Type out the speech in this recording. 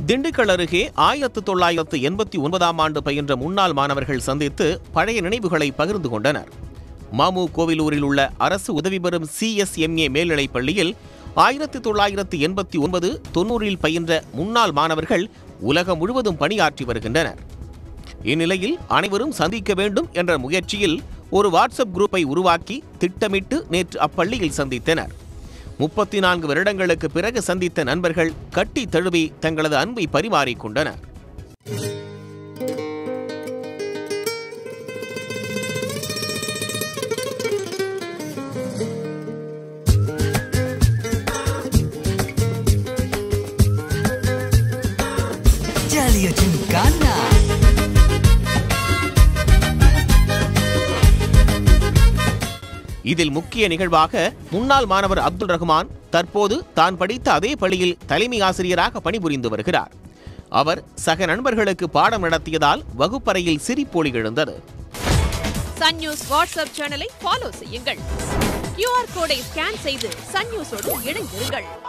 திண்டுக்கல் அருகே ஆயிரத்து தொள்ளாயிரத்து எண்பத்தி ஒன்பதாம் ஆண்டு பயின்ற முன்னாள் மாணவர்கள் சந்தித்து பழைய நினைவுகளை பகிர்ந்து கொண்டனர் மாமு கோவிலூரில் உள்ள அரசு உதவி பெறும் சிஎஸ்எம்ஏ மேல்நிலைப் பள்ளியில் ஆயிரத்தி தொள்ளாயிரத்து எண்பத்தி ஒன்பது தொன்னூறில் பயின்ற முன்னாள் மாணவர்கள் உலகம் முழுவதும் பணியாற்றி வருகின்றனர் இந்நிலையில் அனைவரும் சந்திக்க வேண்டும் என்ற முயற்சியில் ஒரு வாட்ஸ்அப் குரூப்பை உருவாக்கி திட்டமிட்டு நேற்று அப்பள்ளியில் சந்தித்தனர் முப்பத்தி நான்கு வருடங்களுக்கு பிறகு சந்தித்த நண்பர்கள் கட்டி தழுவி தங்களது அன்பை பரிமாறிக்கொண்டனர் ஜாலியா ஜிம்கானா இதில் முக்கிய நிகழ்வாக முன்னாள் மாணவர் அப்துல் ரஹ்மான் தற்போது தான் படித்த அதே பள்ளியில் தலைமை ஆசிரியராக பணிபுரிந்து வருகிறார் அவர் சக நண்பர்களுக்கு பாடம் நடத்தியதால் வகுப்பறையில் சிரிப்பொலி எழுந்தது சன் நியூஸ் வாட்ஸ்அப் சேனலை ஃபாலோ செய்யுங்கள் கியூஆர் கோடை ஸ்கேன் செய்து சன் நியூஸோடு இணைந்திருங்கள்